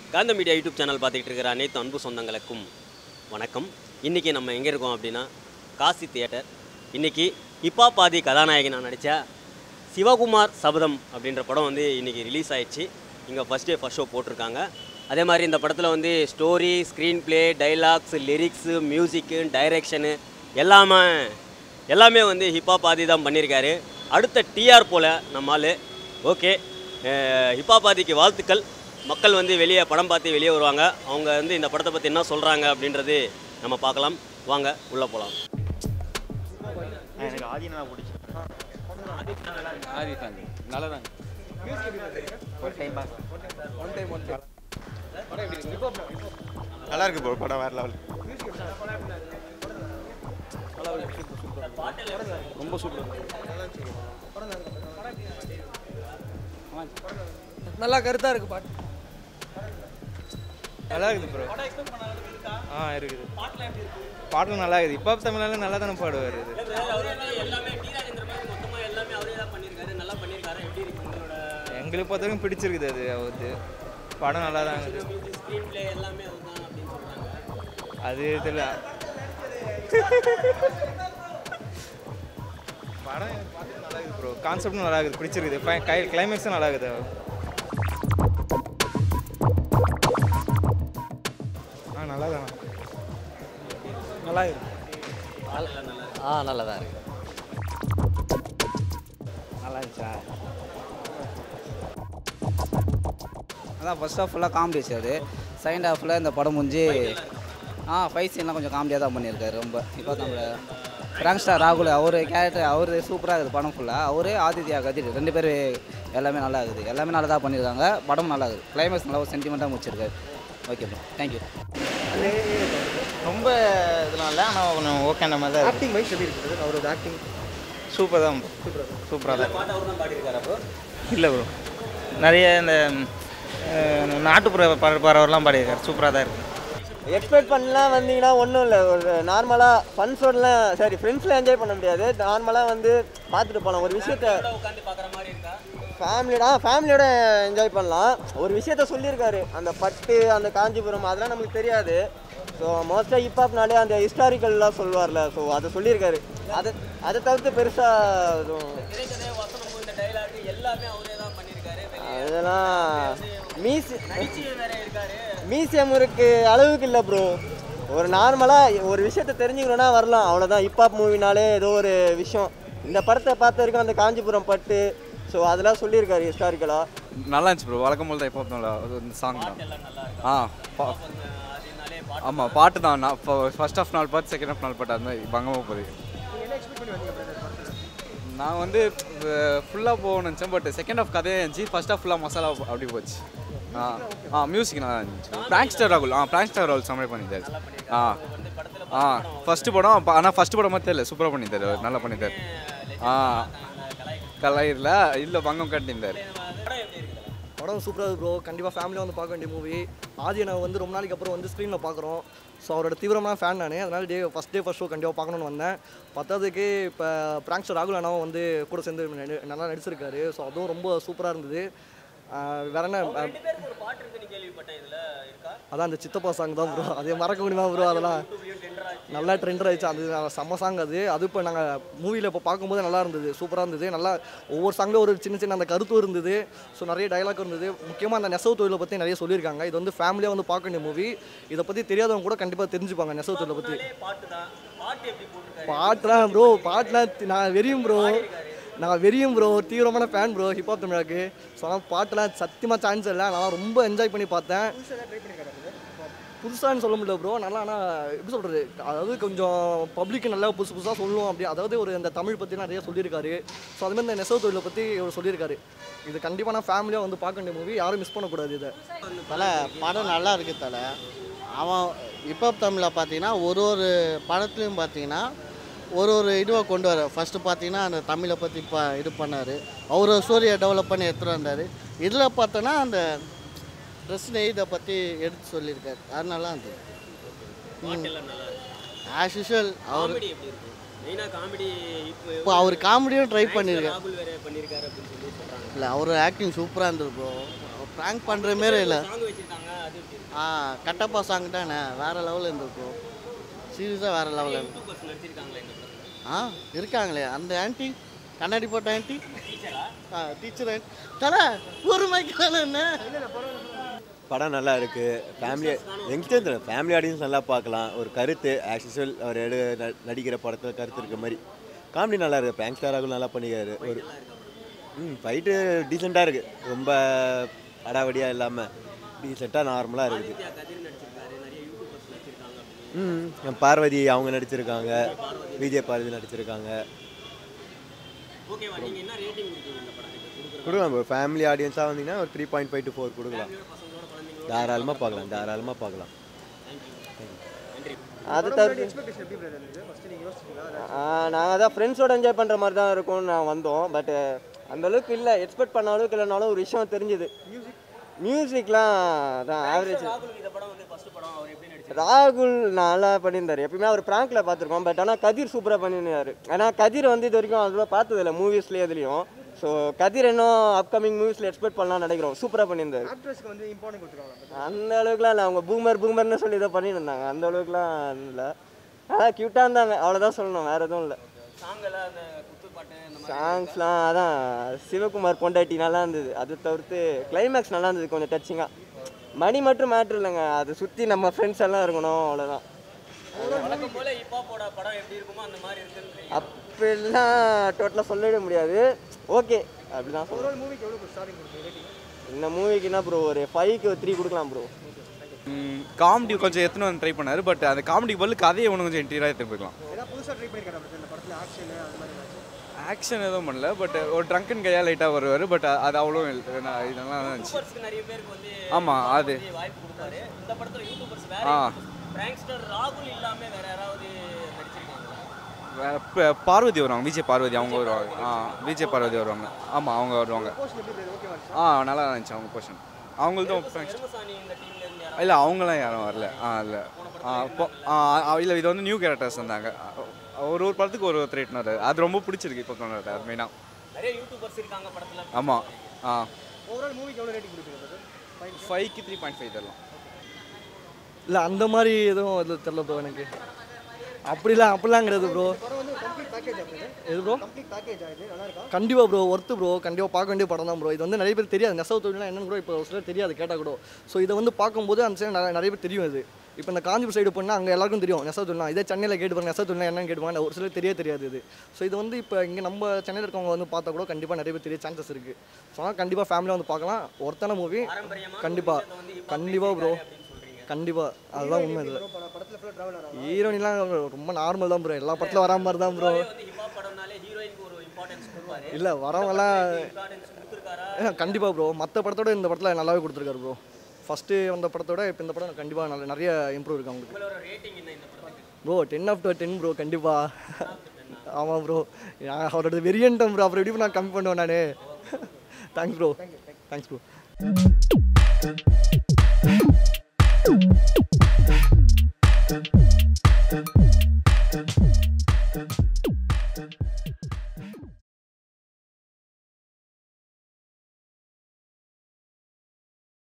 காந்த media YouTube channel பார்த்துக்கிட்டு இருக்கிற அனைத்து அன்பு சொந்தங்களுக்கும் வணக்கம் இன்றைக்கி நம்ம எங்கே இருக்கோம் அப்படின்னா காசி தியேட்டர் இன்றைக்கி ஹிப்பாப் ஆதி கதாநாயகனாக நடித்த சிவகுமார் சபதம் அப்படின்ற படம் வந்து இன்றைக்கி ரிலீஸ் ஆயிடுச்சு இங்கே ஃபஸ்ட் டே ஃபஸ்ட் ஷோ போட்டிருக்காங்க அதே மாதிரி இந்த படத்தில் வந்து story screen play dialogues lyrics music direction எல்லாமே எல்லாமே வந்து ஹிப்ஹாப் ஆதி தான் பண்ணியிருக்காரு அடுத்த டிஆர் போல் நம்ம ஆள் ஓகே ஹிப்ஹாப் ஆதிக்கு வாழ்த்துக்கள் மக்கள் வந்து வெளியே படம் பார்த்து வெளியே வருவாங்க அவங்க வந்து இந்த படத்தை பற்றி என்ன சொல்கிறாங்க அப்படின்றது நம்ம பார்க்கலாம் வாங்க உள்ளே போகலாம் எனக்கு ஆதி நல்லா பிடிச்சி ஆதி ஃபேன் நல்லதான் ஒரு டைம் நல்லா இருக்கு ப்ரோ படம் வேற லெவல் ரொம்ப சூப்பர் நல்லா கருத்தாக இருக்கு பாட்டு நல்லா இருக்குது ப்ரோ ஆ இருக்குது பாட்டில் நல்லா இருக்குது இப்போ தமிழ்நாடு நல்லா தானே பாடுவார் இது எங்களுக்கு பொறுத்த வரைக்கும் பிடிச்சிருக்குது அது அவருக்கு படம் நல்லா தான் இருக்குது அது தெரியல படம் எனக்கு பார்த்து நல்லா இருக்குது ப்ரோ கான்செப்டும் நல்லா இருக்குது பிடிச்சிருக்குது கிளைமேக்ஸும் நல்லா இருக்குது ஆ நல்லா தானே நல்லா இருக்கு ஆ நல்லா தான் இருக்கு நல்லா இருந்துச்சா அதான் ஃபர்ஸ்ட் ஹாஃப் ஃபுல்லாக காமெடி அது செகண்ட் ஹாஃபில் இந்த படம் முடிஞ்சு ஆ ஃபைட் சீன்லாம் கொஞ்சம் காமெடியாக தான் பண்ணியிருக்காரு ரொம்ப இப்போ நம்ம ஃப்ராங்ஸ்டார் ராகுல் அவர் கேரக்டர் அவர் சூப்பராக இருக்குது படம் ஃபுல்லாக அவர் ஆதித்யா கதிர் ரெண்டு பேர் எல்லாமே நல்லா இருக்குது எல்லாமே நல்லா தான் பண்ணியிருக்காங்க படம் நல்லா இருக்குது கிளைமேக்ஸ் நல்லா ஒரு சென்டிமெண்ட்டாக முடிச்சிருக்காரு ஓகே ப்ரோ தேங்க்யூ ரொம்ப இதெல்லாம் இல்லை ஆனால் கொஞ்சம் ஓகே அந்த மாதிரி தான் ஆக்டிங் வைஸ் எப்படி இருக்குது அவரோட ஆக்டிங் சூப்பர் தான் சூப்பராக தான் இல்லை ப்ரோ நிறைய இந்த அஹ், நாட்டுப்புற பற பறவைலாம் பாடியிருக்காரு சூப்பராக தான் இருக்குது எக்ஸ்பெக்ட் பண்ணலாம் வந்தீங்கன்னா ஒன்றும் இல்லை ஒரு நார்மலாக ஃபன்ஸோடலாம் சரி ஃப்ரெண்ட்ஸில் என்ஜாய் பண்ண முடியாது நார்மலாக வந்து பார்த்துட்டு போகலாம் ஒரு விஷயத்த ஃபேமிலியோட ஃபேமிலியோட என்ஜாய் பண்ணலாம் ஒரு விஷயத்த சொல்லியிருக்காரு அந்த பட்டு அந்த காஞ்சிபுரம் அதெல்லாம் நமக்கு தெரியாது ஸோ மோஸ்ட்டாக ஹிப்ஹாப்னாலே அந்த ஹிஸ்டாரிக்கல்லாம் சொல்லுவார்ல ஸோ அதை சொல்லியிருக்காரு அதை அதை தவிர்த்து பெருசாக எதுவும் அதெல்லாம் மீசி மியூசியம் இருக்கு அளவுக்கு இல்லை ப்ரோ ஒரு நார்மலாக ஒரு விஷயத்த தெரிஞ்சுக்கணுன்னா வரலாம் அவ்வளோதான் ஹிப்ஹாப் மூவினாலே ஏதோ ஒரு விஷயம் இந்த படத்தை பார்த்த வரைக்கும் அந்த காஞ்சிபுரம் பட்டு ஸோ அதெல்லாம் சொல்லியிருக்காரு ஹிஸ்டாரிக்கலாக நல்லா இருந்துச்சு ப்ரோ வழக்கம் போல் தான் இப்போ நல்லா அது இந்த சாங் தான் ஆ பா- ஆமாம் பாட்டு தான் நான் இப்போ ஃபர்ஸ்ட் ஆஃப் நாள் பாட்டு செகண்ட் ஆஃப் நாள் பாட்டு அந்த மாதிரி பங்கமாக போகுது நான் வந்து ஃபுல்லாக போகணும்னு நினச்சேன் பட் செகண்ட் ஆஃப் கதையே இருந்துச்சு ஃபர்ஸ்ட் ஆஃப் ஃபுல்லாக மசாலா அப்படி போச்சு ஆ ஆ மியூசிக் நல்லா இருந்துச்சு பிராங்க்ஸ்டர் ராகுல் ஆ பிராங்க்ஸ்டர் ராகுல் சமையல் பண்ணிட்டாரு ஆ ஆ ஃபஸ்ட்டு படம் ஆனால் ஃபஸ்ட்டு படம் மாதிரி தெரியல சூப்பராக பண்ணிட்டாரு அவர் நல்லா பண்ணிட்டாரு ஆ கலாயிரில் இல்லை பங்கம் கட்டியிருந்தார் படம் சூப்பராக ப்ரோ கண்டிப்பாக ஃபேமிலியாக வந்து பார்க்க வேண்டிய மூவி ஆதியை நான் வந்து ரொம்ப நாளைக்கு அப்புறம் வந்து ஸ்க்ரீனில் பார்க்குறோம் ஸோ அவரோட தீவிரமான ஃபேன் நான் அதனால day first day first show கண்டிப்பாக பார்க்கணும்னு வந்தேன் பத்தாவதுக்கு இப்போ பிராங்க்ஸ்டர் ராகுல் அண்ணாவும் வந்து கூட சேர்ந்து நடி- நல்லா நடிச்சிருக்காரு ஸோ அதுவும் ரொம்ப சூப்பராக இருந்தது ஆஹ் வேற என்ன ஆஹ் அதான் அந்த சித்தப்பா சாங் தான் ப்ரோ அதே மறக்க முடியுமா ப்ரோ அதெல்லாம் நல்லா ட்ரெண்ட் ஆயிடுச்சு அது செம்ம சாங் அது அது இப்போ நாங்கள் மூவியில் இப்போ பார்க்கும்போது நல்லா இருந்தது சூப்பராக இருந்தது நல்லா ஒவ்வொரு சாங்கில் ஒரு சின்ன சின்ன அந்த கருத்து இருந்தது ஸோ நிறைய டைலாக் இருந்தது முக்கியமாக அந்த நெசவு தொழிலை பற்றி நிறைய சொல்லியிருக்காங்க இது வந்து ஃபேமிலியாக வந்து பார்க்க வேண்டிய மூவி இதை பற்றி தெரியாதவங்க கூட கண்டிப்பாக தெரிஞ்சுப்பாங்க நெசவு தொழிலை பற்றி பாட்டுலாம் ப்ரோ பாட்டுலாம் தி- நான் வெறியும் ப்ரோ நான் வெறியும் ப்ரோ தீவிரமான ஃபேன் ப்ரோ ஹிப்ஹாப் தமிழாக்கு ஸோ ஆனால் பாட்டுலாம் சத்தியமாக சான்ஸ் இல்லை நான் ரொம்ப என்ஜாய் பண்ணி பார்த்தேன் புதுசான்னு சொல்ல முடியல ப்ரோ நல்லா ஆனால் எப்படி சொல்கிறது அதாவது கொஞ்சம் பப்ளிக்கு நல்லா புதுசு புதுசாக சொல்லுவோம் அப்படி அதாவது ஒரு இந்த தமிழ் பற்றி நிறைய சொல்லியிருக்காரு ஸோ அதுமாதிரி இந்த நெசவு தொழிலை பற்றி அவர் சொல்லியிருக்காரு இது கண்டிப்பாக நான் ஃபேமிலியாக வந்து பார்க்க வேண்டிய மூவி யாரும் மிஸ் பண்ணக்கூடாது இதை தலை படம் நல்லா இருக்கு தலை அவன் இப்போ தமிழில் பார்த்தீங்கன்னா ஒரு ஒரு படத்துலையும் பார்த்தீங்கன்னா ஒரு ஒரு இதுவை கொண்டு வர ஃபஸ்ட்டு பார்த்தீங்கன்னா அந்த தமிழை பற்றி இப்போ இது பண்ணார் அவர் ஸ்டோரியை டெவலப் பண்ணி எடுத்துகிட்டு வந்தார் இதில் பார்த்தோன்னா அந்த ட்ரெஸ் நெய்தை பற்றி எடுத்து சொல்லியிருக்காரு அது நல்லா இருந்தது ஆஸ் யூஷுவல் அவர் மெயினாக காமெடி இப்போ இப்போ அவர் காமெடியும் ட்ரை பண்ணியிருக்காரு ராகுல் வேற பண்ணியிருக்காரு அப்படின்னு சொல்லி சொல்கிறாங்க இல்லை அவர் ஆக்டிங் சூப்பராக இருந்தது ப்ரோ ப்ராங்க் பண்ணுற மாரி இல்லை சாங் வச்சிருக்காங்க ஆ கட்டப்பா சாங் தானே வேறு லெவலில் இருந்திருக்கும் சீரியஸாக வேறு லெவலில் யூடியூபர்ஸ் நடிச்சிருக்காங்களே இந்த படத்தில் ஆ இருக்காங்களே அந்த ஆன்ட்டி கண்ணாடி போட்ட ஆன்ட்டி ஆ டீச்சர் ஆன்ட்டி தலை ஒரு மைக்கால என்ன படம் நல்லா இருக்கு ஃபேமிலி யங்ஸ்டர்ஸ் ஃபேமிலி ஆடியன்ஸ் நல்லா பார்க்கலாம் ஒரு கருத்து ஆக்சுவல் அவர் எடு ந- நடிக்கிற படத்தில் கருத்து இருக்க மாதிரி காமெடி நல்லா இருக்கு பேங்க் ஸ்டாராகவும் நல்லா பண்ணிக்காரு ஒரு ம் ஃபைட்டு டீசெண்டாக இருக்கு ரொம்ப அடாவடியாக இல்லாமல் டீசெண்டாக நார்மலாக இருக்குது கதிர் நடிச்சிருக்காரு நிறைய யூடியூபர்ஸ் நடிச்சிருக்காங்க அப்படின்னு ம் என் பார்வதி அவங்க நடிச்சிருக்காங்க விஜய் பார்வதி நடிச்சிருக்காங்க ஓகேவா நீங்கள் என்ன ரேட்டிங் கொடுக்குறீங்க இந்த படத்துக்கு கொடுக்குற கொடுக்கலாம் ப்ரோ ஃபேமிலி ஆடியன்ஸாக வந்தீங்கன்னா ஒரு three point five to four கொடுக்கலாம் பசங்களோட குழந்தைங்களோட தாராளமாக பார்க்கலாம் தாராளமாக பார்க்கலாம் அது தவிர்த்து நாங்கள் தான் ஃப்ரெண்ட்ஸோட என்ஜாய் பண்ணுற மாதிரி தான் இருக்கும்னு நான் வந்தோம் பட் அந்த அளவுக்கு இல்லை எக்ஸ்பெக்ட் பண்ண அளவுக்கு இல்லைனாலும் ஒரு விஷயம் தெரிஞ்சுது மியூசிக்லாம் தான் ஆவரேஜ் ராகுலுக்கு இந்த படம் வந்து ஃபர்ஸ்ட் படம் அவர் எப்படி நடிச்சார் ராகுல் நல்லா பண்ணியிருந்தார் எப்பயுமே அவர் ப்ராங்க்ல பார்த்துருக்கோம் பட் ஆனால் கதிர் சூப்பராக பண்ணியிருந்தார் ஏன்னா கதிர் வந்து இது வரைக்கும் அவ்வளோ பார்த்ததில்ல மூவிஸ்லேயே எதுலேயும் ஸோ கதிர் இன்னும் அப்கமிங் மூவிஸில் எக்ஸ்பெக்ட் பண்ணலாம் நினைக்கிறோம் சூப்பராக பண்ணியிருந்தார் அந்த அளவுக்குலாம் இல்லை அவங்க பூமர் பூமர்னு சொல்லி இதை பண்ணிட்டு இருந்தாங்க அந்த அளவுக்குலாம் இல்லை ஆனால் க்யூட்டாக இருந்தாங்க அவ்வளோதான் சொல்லணும் வேறு எதுவும் இல்லை சாங்கெல்லாம் அந்த குத்துப்பாட்டு இந்த மாதிரி சாங்ஸ்லாம் அதான் சிவகுமார் பொண்டாட்டி நல்லா இருந்தது அது தவிர்த்து கிளைமேக்ஸ் நல்லா இருந்தது கொஞ்சம் டச்சிங்காக மணி மட்டும் மேட்ரு இல்லைங்க அதை சுற்றி நம்ம ஃப்ரெண்ட்ஸ் எல்லாம் இருக்கணும் அவ்வளோதான் வழக்கம் போல ஹிப்ஹாப்போட படம் எப்படி இருக்குமோ அந்த மாதிரி இருக்குன்றீங்க அப்படிலாம் டோட்டலாக சொல்லிட முடியாது ஓகே அப்படிதான் சொல்லுவேன் இந்த மூவிக்கு என்ன ப்ரோ ஒரு ஃபைவ்க்கு த்ரீ கொடுக்கலாம் ப்ரோ காமெடி கொஞ்சம் எத்தனை வந்து ட்ரை பண்ணாரு பட் அந்த காமெடிக்கு பதில் கதையை ஒன்று கொஞ்சம் இன்டீரியராக எடுத்து போய்க்கலாம் ஆக்ஷன் எதுவும் பண்ணல பட் ஒரு ட்ரங்கன் கையாக லைட்டாக வருவார் பட் அது அவ்வளோ இல்ல. நான் இதெல்லாம் தான் இருந்துச்சு யூடியூபர்ஸ்க்கு நிறைய பேருக்கு வந்து ஆமாம் அது வந்து வாய்ப்பு கொடுப்பாரு இந்த படத்துல யூடியூபர்ஸ் வேற ஆ. பிராங்க்ஸ்டர் ராகுல் இல்லாம வேற யாராவது நடிச்சிருக்காங்களா வேற ப- பார்வதி வருவாங்க விஜய் பார்வதி அவங்க வருவாங்க ஆ விஜய் பார்வதி வருவாங்க ஆமாம் அவங்க வருவாங்க ஆ நல்லா இருந்துச்சு அவங்க போர்ஷன் அவங்களுக்கும் பெருமசாணி இந்த டீம்ல இருந்து யாராவது இல்லை அவங்களாம் யாரும் வரல ஆ இல்லை ஆ இப்போ ஆ இல்லை இது வந்து நியூ கேரக்டர்ஸ் வந்தாங்க ஒரு ஒரு படத்துக்கு ஒரு ஒருத்தர் இட்டுனாரு அது ரொம்ப பிடிச்சிருக்கு இப்போ சொன்னது அது மெயினாக நிறைய யூடியூபர்ஸ் இருக்காங்க படத்துல ஆமாம் ஆ ஓவரால் மூவிக்கு எவ்வளோ ரேட்டிங் கொடுக்குறது ஃபைவ்க்கு த்ரீ பாயிண்ட் ஃபைவ் தரலாம் இல்லை அந்த மாதிரி எதுவும் இது தெரில ப்ரோ எனக்கு அப்படிலாம் அப்படிலாங்கிறது ப்ரோ எது ப்ரோ கண்டிப்பாக ப்ரோ ஒர்த்து ப்ரோ கண்டிப்பாக பார்க்க வேண்டிய படம் தான் ப்ரோ இது வந்து நிறைய பேர் தெரியாது நெசவு தொழில்னா என்னன்னு கூட இப்போ ஒரு சிலர் தெரியாது கேட்டால் கூட ஸோ இதை வந்து பார்க்கும்போது அந்த சைடு நிறைய நிறைய பேர் தெரியும் இது இப்போ இந்த காஞ்சிபுரம் சைடு போனால் அங்கே எல்லாருக்கும் தெரியும் நெசவு தொழில்னா இதே சென்னையில் கேட்டு பாருங்க நெசவு தொழில்னா என்னன்னு கேட்டுவாங்க ஒரு சிலர் தெரிய தெரியாது இது ஸோ இது வந்து இப்போ இங்கே நம்ம சென்னையில் இருக்கவங்க வந்து பார்த்தா கூட கண்டிப்பாக நிறைய பேர் தெரிய சான்சஸ் இருக்குது ஸோ ஆனால் கண்டிப்பாக ஃபேமிலியாக வந்து பார்க்கலாம் ஒருத்தான மூவி கண்டிப்பாக கண்டிப்பாக ப்ரோ கண்டிப்பாக அதுதான் உண்மை இதில் ஹீரோயின்லாம் ரொம்ப நார்மல் தான் ப்ரோ எல்லா படத்தில் வரா மாதிரி தான் ப்ரோ வந்து ஹிப்ஹாப் படம்னாலே ஹீரோயினுக்கு ஒரு இம்பார்ட்டன்ஸ் கொடுப்பாரு இல்லை வரவங்கலாம் இம்பார்ட்டன்ஸ் கொடுத்துருக்காரா கண்டிப்பாக ப்ரோ மற்ற படத்தோட இந்த படத்தில் நல்லாவே கொடுத்துருக்காரு ப்ரோ ஃபஸ்ட்டு வந்த படத்தோட இப்போ இந்த படம் கண்டிப்பாக நல்ல நிறைய இம்ப்ரூவ் இருக்கு அவங்களுக்கு உங்களோட ரேட்டிங் என்ன இந்த படத்துக்கு bro ten of to ten bro கண்டிப்பாக ஆமாம் ப்ரோ அவரோட வெரியன்ட்டம் ப்ரோ அப்புறம் எப்படி நான் கம்மி பண்ணுவேன் நான் தேங்க்ஸ் ப்ரோ தேங்க்ஸ் ப்ரோ